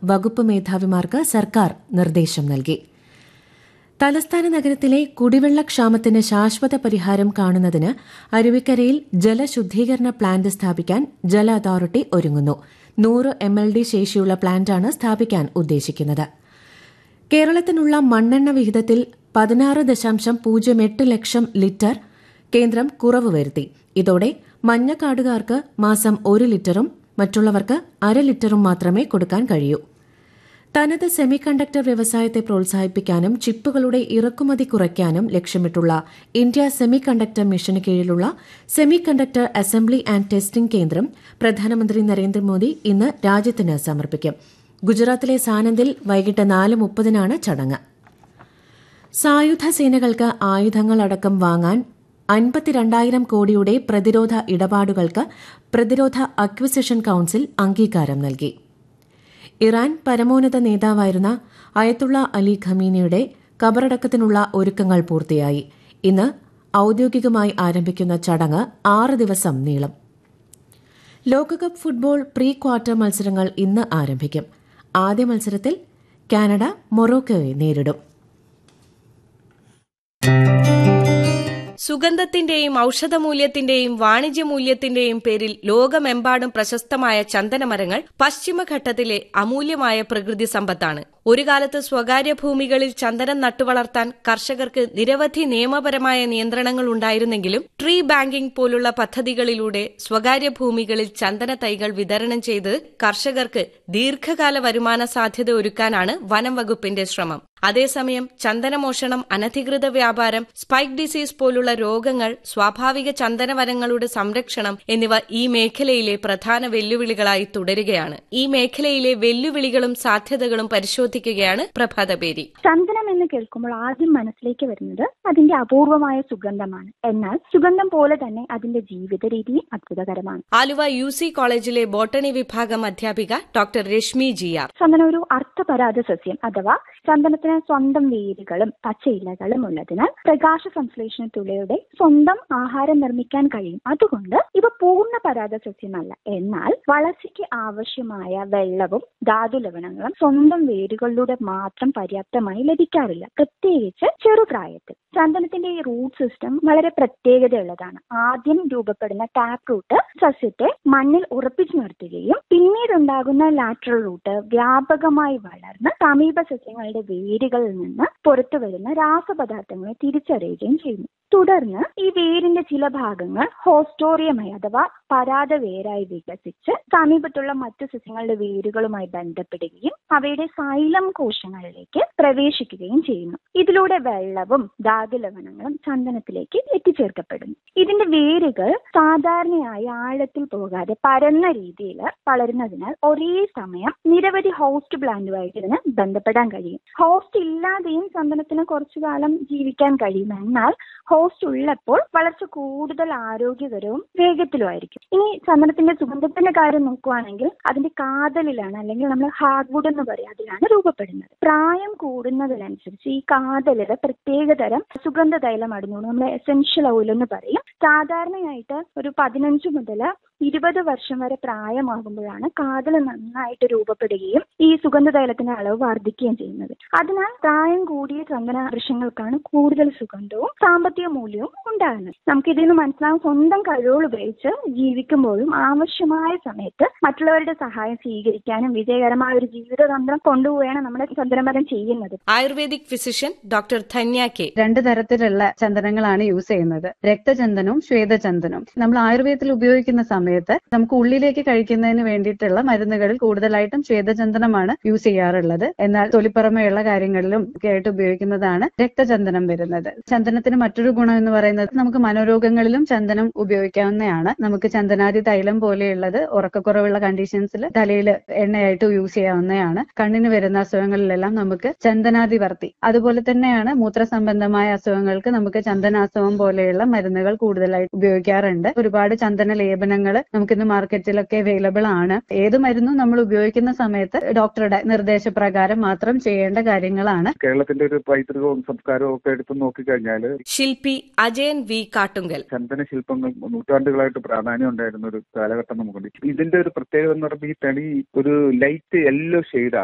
വകുപ്പ് മേധാവിമാർക്ക് സർക്കാർ നിർദ്ദേശം നൽകി തലസ്ഥാന നഗരത്തിലെ കുടിവെള്ളക്ഷാമത്തിന് ശാശ്വത പരിഹാരം കാണുന്നതിന് അരുവിക്കരയിൽ ജലശുദ്ധീകരണ പ്ലാന്റ് സ്ഥാപിക്കാൻ ജല അതോറിറ്റി ഒരുങ്ങുന്നു നൂറ് എം എൽ ഡി ശേഷിയുള്ള പ്ലാന്റാണ് സ്ഥാപിക്കാൻ ഉദ്ദേശിക്കുന്നത് കേരളത്തിനുള്ള മണ്ണെണ്ണ വിഹിതത്തിൽ പതിനാറ് ദശാംശം പൂജ്യം എട്ട് ലക്ഷം ലിറ്റർ കേന്ദ്രം കുറവ് വരുത്തി ഇതോടെ മഞ്ഞക്കാടുകാർക്ക് മാസം ഒരു ലിറ്ററും മറ്റുള്ളവർക്ക് അര ലിറ്ററും മാത്രമേ കൊടുക്കാൻ കഴിയൂ തനത് സെമി കണ്ടക്ടർ വ്യവസായത്തെ പ്രോത്സാഹിപ്പിക്കാനും ചിപ്പുകളുടെ ഇറക്കുമതി കുറയ്ക്കാനും ലക്ഷ്യമിട്ടുള്ള ഇന്ത്യ സെമി കണ്ടക്ടർ മിഷന് കീഴിലുള്ള semiconductor assembly and testing കേന്ദ്രം പ്രധാനമന്ത്രി നരേന്ദ്രമോദി ഇന്ന് രാജ്യത്തിന് സമർപ്പിക്കും ഗുജറാത്തിലെ സാനന്ദിൽ വൈകിട്ട് നാല് മുപ്പതിനാണ് ചടങ്ങ് സായുധ സേനകൾക്ക് ആയുധങ്ങളടക്കം വാങ്ങാൻ അൻപത്തിരണ്ടായിരം കോടിയുടെ പ്രതിരോധ ഇടപാടുകൾക്ക് പ്രതിരോധ അക്വിസിഷൻ കൌൺസിൽ അംഗീകാരം നൽകി ഇറാൻ പരമോന്നത നേതാവായിരുന്ന അയത്തുള്ള അലി ഖമീനിയുടെ കബറടക്കത്തിനുള്ള ഒരുക്കങ്ങൾ പൂർത്തിയായി ഇന്ന് ഔദ്യോഗികമായി ആരംഭിക്കുന്ന ചടങ്ങ് ആറ് ദിവസം നീളും ലോകകപ്പ് ഫുട്ബോൾ പ്രീ ക്വാർട്ടർ മത്സരങ്ങൾ ഇന്ന് ആരംഭിക്കും ആദ്യ മത്സരത്തിൽ കാനഡ മൊറോക്കോയെ നേരിടും സുഗന്ധത്തിന്റെയും ഔഷധമൂല്യത്തിന്റെയും വാണിജ്യമൂല്യത്തിന്റെയും പേരിൽ ലോകമെമ്പാടും പ്രശസ്തമായ ചന്ദനമരങ്ങൾ പശ്ചിമഘട്ടത്തിലെ അമൂല്യമായ പ്രകൃതി സമ്പത്താണ് ഒരു കാലത്ത് സ്വകാര്യ ഭൂമികളിൽ ചന്ദനം നട്ടുവളർത്താൻ കർഷകർക്ക് നിരവധി നിയമപരമായ നിയന്ത്രണങ്ങൾ ഉണ്ടായിരുന്നെങ്കിലും ട്രീ ബാങ്കിംഗ് പോലുള്ള പദ്ധതികളിലൂടെ സ്വകാര്യ ഭൂമികളിൽ ചന്ദന തൈകൾ വിതരണം ചെയ്ത് കർഷകർക്ക് ദീർഘകാല വരുമാന സാധ്യത ഒരുക്കാനാണ് വനം വകുപ്പിന്റെ ശ്രമം അതേസമയം ചന്ദനമോഷണം അനധികൃത വ്യാപാരം സ്പൈക്ക് ഡിസീസ് പോലുള്ള രോഗങ്ങൾ സ്വാഭാവിക ചന്ദനവനങ്ങളുടെ സംരക്ഷണം എന്നിവ ഈ മേഖലയിലെ പ്രധാന വെല്ലുവിളികളായി തുടരുകയാണ് ഈ മേഖലയിലെ വെല്ലുവിളികളും സാധ്യതകളും പരിശോധിക്കുകയാണ് പ്രഭാതപേരി ചന്ദനം എന്ന് കേൾക്കുമ്പോൾ ആദ്യം മനസ്സിലേക്ക് വരുന്നത് അതിന്റെ അപൂർവമായ സുഗന്ധമാണ് എന്നാൽ സുഗന്ധം പോലെ തന്നെ അതിന്റെ ജീവിത രീതിയും അത്ഭുതകരമാണ് ആലുവ യു സി കോളേജിലെ ബോട്ടണി വിഭാഗം അധ്യാപിക ഡോക്ടർ രശ്മി ജി ആർ ചന്ദനം ഒരു അർത്ഥപരാധ സസ്യം അഥവാ ചന്ദനത്തിന് സ്വന്തം വേരുകളും പച്ചയിലകളും ഉള്ളതിനാൽ പ്രകാശ സംശ്ലേഷണ തുളയുടെ സ്വന്തം ആഹാരം നിർമ്മിക്കാൻ കഴിയും അതുകൊണ്ട് ഇവ പൂർണ്ണ പരാത സസ്യമല്ല എന്നാൽ വളർച്ചയ്ക്ക് ആവശ്യമായ വെള്ളവും ധാതു ലവണങ്ങളും സ്വന്തം വേരുകളിലൂടെ മാത്രം പര്യാപ്തമായി ലഭിക്കാറില്ല പ്രത്യേകിച്ച് ചെറുപ്രായത്തിൽ ചന്ദനത്തിന്റെ ഈ റൂട്ട് സിസ്റ്റം വളരെ പ്രത്യേകതയുള്ളതാണ് ആദ്യം രൂപപ്പെടുന്ന ടാപ്പ് റൂട്ട് സസ്യത്തെ മണ്ണിൽ ഉറപ്പിച്ചു നിർത്തുകയും പിന്നീടുണ്ടാകുന്ന ലാറ്ററൽ റൂട്ട് വ്യാപകമായി വളർന്ന് സമീപ സസ്യങ്ങളുടെ വേരുകളിൽ നിന്ന് പുറത്തു വരുന്ന രാസപദാർത്ഥങ്ങളെ തിരിച്ചറിയുകയും ചെയ്യുന്നു തുടർന്ന് ഈ വേരിന്റെ ചില ഭാഗങ്ങൾ ഹോസ്റ്റോറിയമായി അഥവാ പരാത വേരായി വികസിച്ച് സമീപത്തുള്ള മറ്റു സസ്യങ്ങളുടെ വേരുകളുമായി ബന്ധപ്പെടുകയും അവയുടെ സൈലം കോശങ്ങളിലേക്ക് പ്രവേശിക്കുകയും ചെയ്യുന്നു ഇതിലൂടെ വെള്ളവും ധാതുലവണങ്ങളും ചന്ദനത്തിലേക്ക് എത്തിച്ചേർക്കപ്പെടുന്നു ഇതിന്റെ വേരുകൾ സാധാരണയായി ആഴത്തിൽ പോകാതെ പരന്ന രീതിയിൽ വളരുന്നതിനാൽ ഒരേ സമയം നിരവധി ഹോസ്റ്റ് പ്ലാന്റുമായിട്ട് ഇതിന് ബന്ധപ്പെടാൻ കഴിയും ഹോസ്റ്റ് ഇല്ലാതെയും ചന്ദനത്തിന് കുറച്ചു കാലം ജീവിക്കാൻ കഴിയും എന്നാൽ ഹോസ്റ്റ് ഉള്ളപ്പോൾ വളർച്ച കൂടുതൽ ആരോഗ്യകരവും വേഗത്തിലുമായിരിക്കും ഇനി ചന്ദനത്തിന്റെ സുഗന്ധത്തിന്റെ കാര്യം നോക്കുവാണെങ്കിൽ അതിന്റെ കാതലിലാണ് അല്ലെങ്കിൽ നമ്മൾ ഹാർഡ്വുഡ് എന്ന് പറയും അതിലാണ് രൂപപ്പെടുന്നത് പ്രായം കൂടുന്നതിനനുസരിച്ച് ഈ കാതലില് പ്രത്യേകതരം സുഗന്ധ തൈലം അടങ്ങുന്നു നമ്മൾ എസെൻഷ്യൽ ഓയിൽ എന്ന് പറയും സാധാരണയായിട്ട് ഒരു പതിനഞ്ച് മുതൽ ഇരുപത് വർഷം വരെ പ്രായമാകുമ്പോഴാണ് കാതൽ നന്നായിട്ട് രൂപപ്പെടുകയും ഈ സുഗന്ധ തൈലത്തിന്റെ അളവ് വർദ്ധിക്കുകയും ചെയ്യുന്നത് അതിനാൽ പ്രായം കൂടിയ ചന്ദന വൃക്ഷങ്ങൾക്കാണ് കൂടുതൽ സുഗന്ധവും സാമ്പത്തിക മൂല്യവും ഉണ്ടാകുന്നത് നമുക്ക് ഇതിൽ നിന്ന് മനസ്സിലാവും സ്വന്തം കഴിവുകൾ ഉപയോഗിച്ച് ജീവിക്കുമ്പോഴും ആവശ്യമായ സമയത്ത് മറ്റുള്ളവരുടെ സഹായം സ്വീകരിക്കാനും വിജയകരമായ ഒരു ജീവിതതന്ത്രം കൊണ്ടുപോവുകയാണ് നമ്മുടെ ചന്ദനമരം ചെയ്യുന്നത് ayurvedic physician doctor Dhanya K രണ്ട് തരത്തിലുള്ള ചന്ദനങ്ങളാണ് യൂസ് ചെയ്യുന്നത് രക്തചന്ദനവും ശ്വേതചന്ദനവും നമ്മൾ ആയുർവേദത്തിൽ ഉപയോഗിക്കുന്ന സമയത്ത് നമുക്ക് ഉള്ളിലേക്ക് കഴിക്കുന്നതിന് വേണ്ടിയിട്ടുള്ള മരുന്നുകളിൽ കൂടുതലായിട്ടും ശ്വേതചന്ദനമാണ് യൂസ് ചെയ്യാറുള്ളത് എന്നാൽ തൊലിപ്പുറമെയുള്ള കാര്യങ്ങളിലും ഒക്കെ ആയിട്ട് ഉപയോഗിക്കുന്നതാണ് രക്തചന്ദനം വരുന്നത് ചന്ദനത്തിന് മറ്റൊരു ഗുണം എന്ന് പറയുന്നത് നമുക്ക് മനോരോഗങ്ങളിലും ചന്ദനം ഉപയോഗിക്കാവുന്നതാണ് നമുക്ക് ചന്ദനാദി തൈലം പോലെയുള്ളത് ഉറക്കക്കുറവുള്ള കണ്ടീഷൻസിൽ തലയിൽ എണ്ണയായിട്ട് യൂസ് ചെയ്യാവുന്നതാണ് കണ്ണിന് വരുന്ന അസുഖങ്ങളിലെല്ലാം നമുക്ക് ചന്ദനാദിവർത്തി അതുപോലെ തന്നെയാണ് മൂത്ര സംബന്ധമായ അസുഖങ്ങൾക്ക് നമുക്ക് ചന്ദനാസവം പോലെയുള്ള മരുന്നുകൾ കൂടുതലായിട്ട് ഉപയോഗിക്കാറുണ്ട് ഒരുപാട് ചന്ദന ലേപനങ്ങൾ നമുക്കിന്ന് മാർക്കറ്റിലൊക്കെ അവൈലബിൾ ആണ് ഏത് മരുന്നും നമ്മൾ ഉപയോഗിക്കുന്ന സമയത്ത് ഡോക്ടറുടെ നിർദ്ദേശപ്രകാരം മാത്രം ചെയ്യേണ്ട കാര്യങ്ങളാണ് കേരളത്തിന്റെ ഒരു പൈതൃകവും സംസ്കാരവും ഒക്കെ എടുത്തു നോക്കിക്കഴിഞ്ഞാൽ ശില്പി അജയൻ വി കാട്ടുങ്കൽ ചന്ദന ശില്പങ്ങൾ നൂറ്റാണ്ടുകളായിട്ട് പ്രാധാന്യം ഉണ്ടായിരുന്ന ഒരു കാലഘട്ടം നമുക്കുണ്ട് ഇതിന്റെ ഒരു പ്രത്യേകത എന്ന് പറയുമ്പോൾ ഈ തടി ഒരു ലൈറ്റ് യെല്ലോ ഷെയ്ഡാണ്